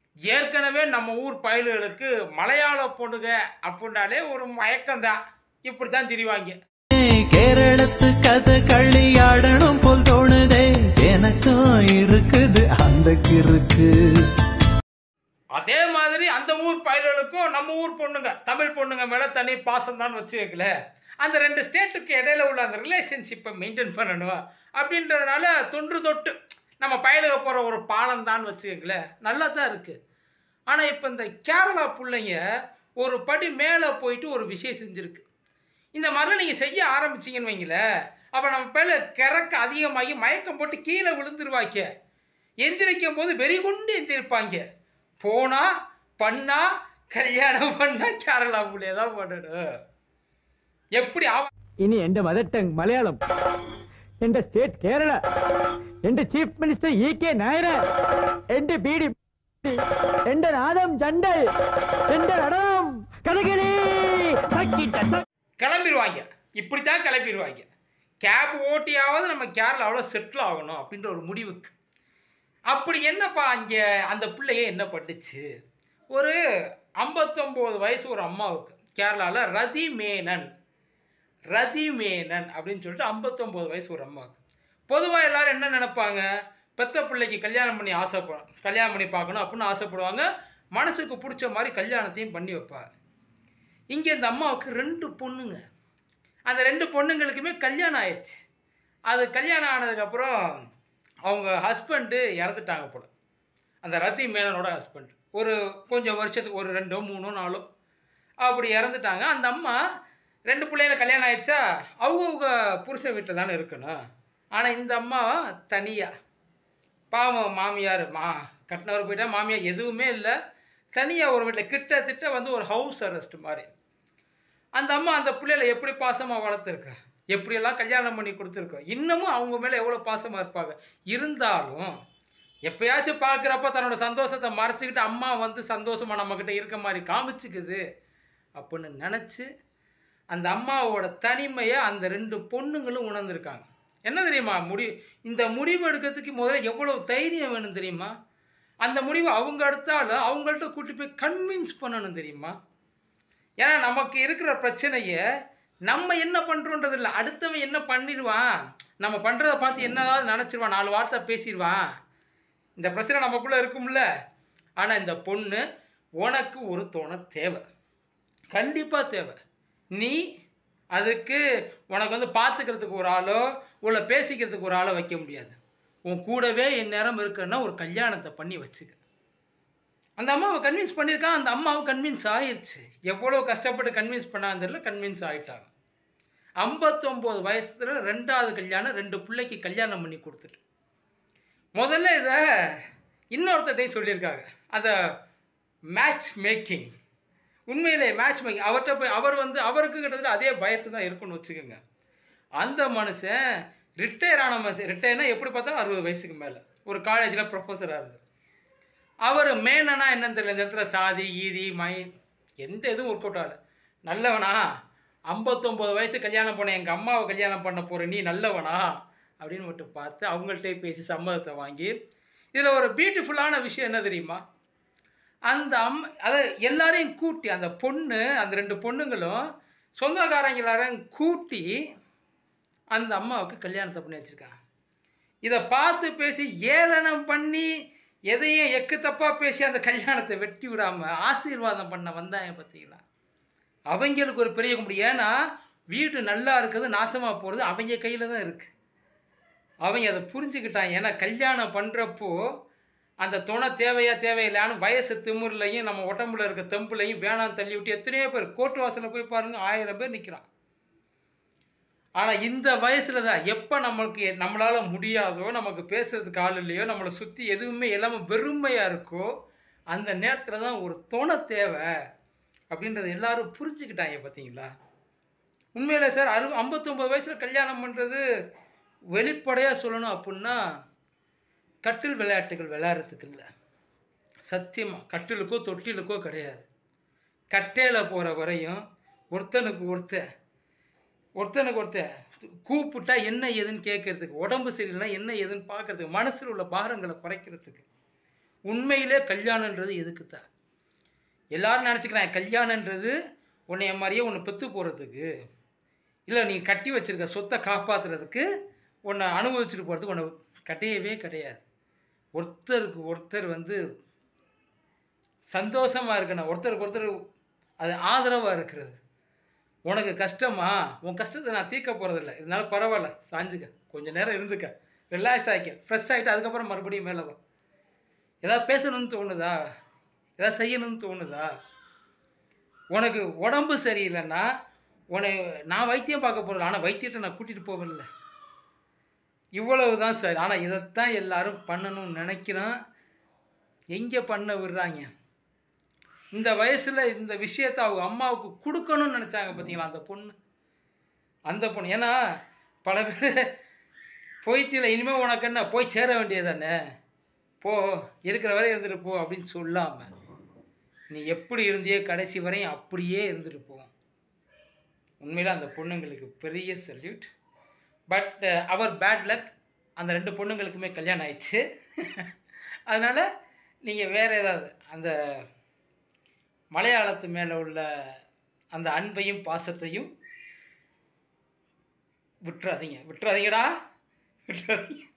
ஏற்கனவே நம்ம ஊர் பயல்களுக்கு மலையாள பொண்ணுங்க அப்படின்னாலே ஒரு மயக்கம்தான் இப்படி தான் திரிவாங்க கேரளத்து கதை களியாடணும் போல் தோணுதே எனக்கும் இருக்குது அந்த கிறுக்கு அதே மாதிரி அந்த ஊர் பயல்களுக்கும் நம்ம ஊர் பொண்ணுங்க தமிழ் பொண்ணுங்க மேலே தனி பாசம் தான் வச்சுக்கல அந்த ரெண்டு ஸ்டேட்டுக்கு இடையில உள்ள அந்த ரிலேஷன்ஷிப்பை மெயின்டைன் பண்ணணும் அப்படின்றதுனால தொன்று தொட்டு நம்ம பயலுக போகிற ஒரு பாலம் தான் வச்சுக்கல நல்லா தான் இருக்குது ஆனால் இப்போ இந்த கேரளா பிள்ளைங்க ஒரு படி மேலே போயிட்டு ஒரு விஷயம் செஞ்சுருக்கு இந்த மாதிரிலாம் நீங்கள் செய்ய ஆரம்பிச்சீங்கன்னு வைங்களேன் அப்போ நம்ம பேல கிறக்க அதிகமாகி மயக்கம் போட்டு கீழே விழுந்துருவாங்க எந்திரிக்கும் போது வெறி கொண்டு எந்திரிப்பாங்க போனா பண்ணா கல்யாணம் பண்ணா கேரளா புள்ளைய தான் பண்ணணும் எப்படி ஆவ ഇനി എന്റെ മദർ ടങ് മലയാളം എന്റെ സ്റ്റേറ്റ് കേരള എന്റെ chief minister E K Nayar എന്റെ ബി ഡി എന്റെ നാദം ചണ്ടൽ എന്റെ നടനം കഥകളി கிளம்பிடுவாங்க இப்படி தான் கிளம்பிடுவாங்க கேப் ஓட்டியாவது நம்ம கேரளாவில் செட்டில் ஆகணும் அப்படின்ற ஒரு முடிவுக்கு அப்படி என்னப்பா அங்கே அந்த பிள்ளைய என்ன பண்ணுச்சு ஒரு ஐம்பத்தொம்போது வயசு ஒரு அம்மாவுக்கு கேரளாவில் ரதி மேனன் ரதி மேனன் அப்படின்னு சொல்லிட்டு ஐம்பத்தொம்போது வயசு ஒரு அம்மாவுக்கு பொதுவாக எல்லாரும் என்ன நினைப்பாங்க பெத்த பிள்ளைக்கு கல்யாணம் பண்ணி ஆசைப்பட கல்யாணம் பண்ணி பார்க்கணும் அப்படின்னு ஆசைப்படுவாங்க மனசுக்கு பிடிச்ச மாதிரி கல்யாணத்தையும் பண்ணி வைப்பாங்க இங்கே இந்த அம்மாவுக்கு ரெண்டு பொண்ணுங்க அந்த ரெண்டு பொண்ணுங்களுக்குமே கல்யாணம் ஆயிடுச்சு அது கல்யாணம் ஆனதுக்கப்புறம் அவங்க ஹஸ்பண்டு இறந்துட்டாங்க போல அந்த ரத்தி மேனனோட ஹஸ்பண்ட் ஒரு கொஞ்சம் வருஷத்துக்கு ஒரு ரெண்டோ மூணோ நாலோ அப்படி இறந்துட்டாங்க அந்த அம்மா ரெண்டு பிள்ளைங்க கல்யாணம் ஆயிடுச்சா அவங்கவுங்க புருஷன் வீட்டில் தானே இருக்கணும் ஆனால் இந்த அம்மா தனியாக பாவம் மாமியார் மா கட்டினவர் போயிட்டா மாமியார் எதுவுமே இல்லை தனியாக ஒரு வீட்டில் கிட்டத்தட்ட வந்து ஒரு ஹவுஸ் அரெஸ்ட் மாதிரி அந்த அம்மா அந்த பிள்ளைகளை எப்படி பாசமாக வளர்த்துருக்கா எப்படியெல்லாம் கல்யாணம் பண்ணி கொடுத்துருக்கோம் இன்னமும் அவங்க மேலே எவ்வளோ பாசமாக இருப்பாங்க இருந்தாலும் எப்பயாச்சும் பார்க்குறப்ப தன்னோட சந்தோஷத்தை மறைச்சிக்கிட்டு அம்மா வந்து சந்தோஷமாக நம்மக்கிட்ட இருக்க மாதிரி காமிச்சிக்குது அப்படின்னு நினச்சி அந்த அம்மாவோட தனிமையை அந்த ரெண்டு பொண்ணுங்களும் உணர்ந்திருக்காங்க என்ன தெரியுமா முடி இந்த முடிவு எடுக்கிறதுக்கு முதல்ல எவ்வளோ தைரியம் வேணும் தெரியுமா அந்த முடிவு அவங்க எடுத்தாலும் அவங்கள்ட்ட கூட்டி போய் கன்வின்ஸ் பண்ணணும் தெரியுமா ஏன்னா நமக்கு இருக்கிற பிரச்சனையை நம்ம என்ன பண்ணுறோன்றது இல்லை அடுத்தவன் என்ன பண்ணிடுவான் நம்ம பண்ணுறத பார்த்து என்னதாவது நினச்சிருவான் நாலு வார்த்தை பேசிடுவான் இந்த பிரச்சனை நமக்குள்ளே இருக்கும்ல ஆனால் இந்த பொண்ணு உனக்கு ஒரு துணை தேவை கண்டிப்பாக தேவை நீ அதுக்கு உனக்கு வந்து பார்த்துக்கிறதுக்கு ஒரு ஆளோ உள்ள பேசிக்கிறதுக்கு ஒரு ஆளோ வைக்க முடியாது உன் கூடவே என் நேரம் இருக்குன்னா ஒரு கல்யாணத்தை பண்ணி வச்சுக்க அந்த அம்மாவை கன்வின்ஸ் பண்ணியிருக்கான் அந்த அம்மாவும் கன்வின்ஸ் ஆயிடுச்சு எவ்வளோ கஷ்டப்பட்டு கன்வின்ஸ் பண்ணான்னு தெரியல கன்வின்ஸ் ஆகிட்டாங்க ஐம்பத்தொம்போது வயசுல ரெண்டாவது கல்யாணம் ரெண்டு பிள்ளைக்கு கல்யாணம் பண்ணி கொடுத்துட்டு முதல்ல இதை இன்னொருத்தட்டையும் சொல்லியிருக்காங்க அந்த மேட்ச் மேக்கிங் உண்மையிலே மேட்ச் மேக்கிங் அவர்கிட்ட போய் அவர் வந்து அவருக்கு கிட்டத்தட்ட அதே வயசு தான் இருக்குன்னு வச்சுக்கோங்க அந்த மனுஷன் ரிட்டையர் ஆன மனுஷன் ரிட்டையர்னா எப்படி பார்த்தாலும் அறுபது வயசுக்கு மேலே ஒரு காலேஜில் ப்ரொஃபஸராக இருந்தார் அவர் மேனனா என்னன்னு தெரியல இந்த இடத்துல சாதி ஈதி மைன் எந்த இதுவும் ஒர்க் அவுட் ஆகல நல்லவனா ஐம்பத்தொம்போது வயசு கல்யாணம் பண்ண எங்கள் அம்மாவை கல்யாணம் பண்ண போகிற நீ நல்லவனா அப்படின்னு மட்டும் பார்த்து அவங்கள்ட்டே பேசி சம்மதத்தை வாங்கி இதில் ஒரு பியூட்டிஃபுல்லான விஷயம் என்ன தெரியுமா அந்த அம் அதை எல்லாரையும் கூட்டி அந்த பொண்ணு அந்த ரெண்டு பொண்ணுங்களும் சொந்தக்காரங்க எல்லாரையும் கூட்டி அந்த அம்மாவுக்கு கல்யாணத்தை பண்ணி வச்சுருக்காங்க இதை பார்த்து பேசி ஏளனம் பண்ணி எதையும் எக்கு தப்பாக பேசி அந்த கல்யாணத்தை வெட்டி விடாமல் ஆசீர்வாதம் பண்ண வந்தாங்க பார்த்தீங்களா அவங்களுக்கு ஒரு பெரிய கும்பிடு ஏன்னா வீடு நல்லா இருக்கிறது நாசமாக போகிறது அவங்க கையில் தான் இருக்குது அவங்க அதை புரிஞ்சுக்கிட்டான் ஏன்னா கல்யாணம் பண்ணுறப்போ அந்த துணை தேவையா தேவையில்லைன்னு வயசு திமிர்லையும் நம்ம உடம்புல இருக்க தெம்புலையும் வேணாம் தள்ளி விட்டு எத்தனையோ பேர் கோர்ட்டு வாசலில் போய் பாருங்கள் ஆயிரம் பேர் நிற்கிறான் ஆனால் இந்த வயசில் தான் எப்போ நம்மளுக்கு நம்மளால் முடியாதோ நமக்கு பேசுறதுக்கு ஆள் இல்லையோ நம்மளை சுற்றி எதுவுமே எல்லாமே வெறுமையாக இருக்கோ அந்த நேரத்தில் தான் ஒரு துணை தேவை அப்படின்றத எல்லாரும் புரிஞ்சுக்கிட்டாங்க பார்த்தீங்களா உண்மையில சார் அறு ஐம்பத்தொம்பது வயசில் கல்யாணம் பண்ணுறது வெளிப்படையாக சொல்லணும் அப்படின்னா கட்டில் விளையாட்டுகள் விளையாடுறதுக்கு இல்லை சத்தியமாக கட்டிலுக்கோ தொட்டிலுக்கோ கிடையாது கட்டையில் போகிற வரையும் ஒருத்தனுக்கு ஒருத்தன் ஒருத்தனுக்கு ஒருத்தன் கூப்பிட்டா என்ன ஏதுன்னு கேட்கறதுக்கு உடம்பு சரியில்லைனா என்ன ஏதுன்னு பார்க்கறதுக்கு மனசில் உள்ள பாரங்களை குறைக்கிறதுக்கு உண்மையிலே கல்யாணன்றது எதுக்கு தான் எல்லாரும் நினச்சிக்கிறாங்க கல்யாணன்றது உன்னைய மாதிரியே உன்னை பெற்று போகிறதுக்கு இல்லை நீ கட்டி வச்சிருக்க சொத்தை காப்பாற்றுறதுக்கு உன்னை அனுபவிச்சுட்டு போகிறதுக்கு உன்னை கிடையவே கிடையாது ஒருத்தருக்கு ஒருத்தர் வந்து சந்தோஷமாக இருக்கணும் ஒருத்தருக்கு ஒருத்தர் அது ஆதரவாக இருக்கிறது உனக்கு கஷ்டமா உன் கஷ்டத்தை நான் தீர்க்க போகிறதில்ல இருந்தாலும் பரவாயில்ல சாஞ்சுக்க கொஞ்ச நேரம் இருந்துக்க ரிலாக்ஸ் ஆகிக்க ஃப்ரெஷ் ஆகிட்டு அதுக்கப்புறம் மறுபடியும் மேலே வா ஏதாவது பேசணும்னு தோணுதா ஏதாவது செய்யணும்னு தோணுதா உனக்கு உடம்பு சரியில்லைன்னா உன்னை நான் வைத்தியம் பார்க்க போகிறது ஆனால் வைத்தியத்தை நான் கூட்டிகிட்டு போகல இவ்வளவு தான் சார் ஆனால் இதைத்தான் எல்லாரும் பண்ணணும்னு நினைக்கிறோம் எங்கே பண்ண விடுறாங்க இந்த வயசில் இந்த விஷயத்தை அவங்க அம்மாவுக்கு கொடுக்கணும்னு நினச்சாங்க பார்த்தீங்களா அந்த பொண்ணு அந்த பொண்ணு ஏன்னா பல பேர் போயிட்டில இனிமேல் உனக்கு என்ன போய் சேர வேண்டியதானே போ இருக்கிற வரை இருந்துட்டு போ அப்படின்னு சொல்லாமல் நீ எப்படி இருந்தியோ கடைசி வரையும் அப்படியே இருந்துட்டு போ உண்மையில் அந்த பொண்ணுங்களுக்கு பெரிய சல்யூட் பட் அவர் பேட் லக் அந்த ரெண்டு பொண்ணுங்களுக்குமே கல்யாணம் ஆயிடுச்சு அதனால் நீங்கள் வேறு ஏதாவது அந்த மலையாளத்து மேலே உள்ள அந்த அன்பையும் பாசத்தையும் விட்டுறாதீங்க விட்டுறாதீங்கடா விட்டுறாதீங்க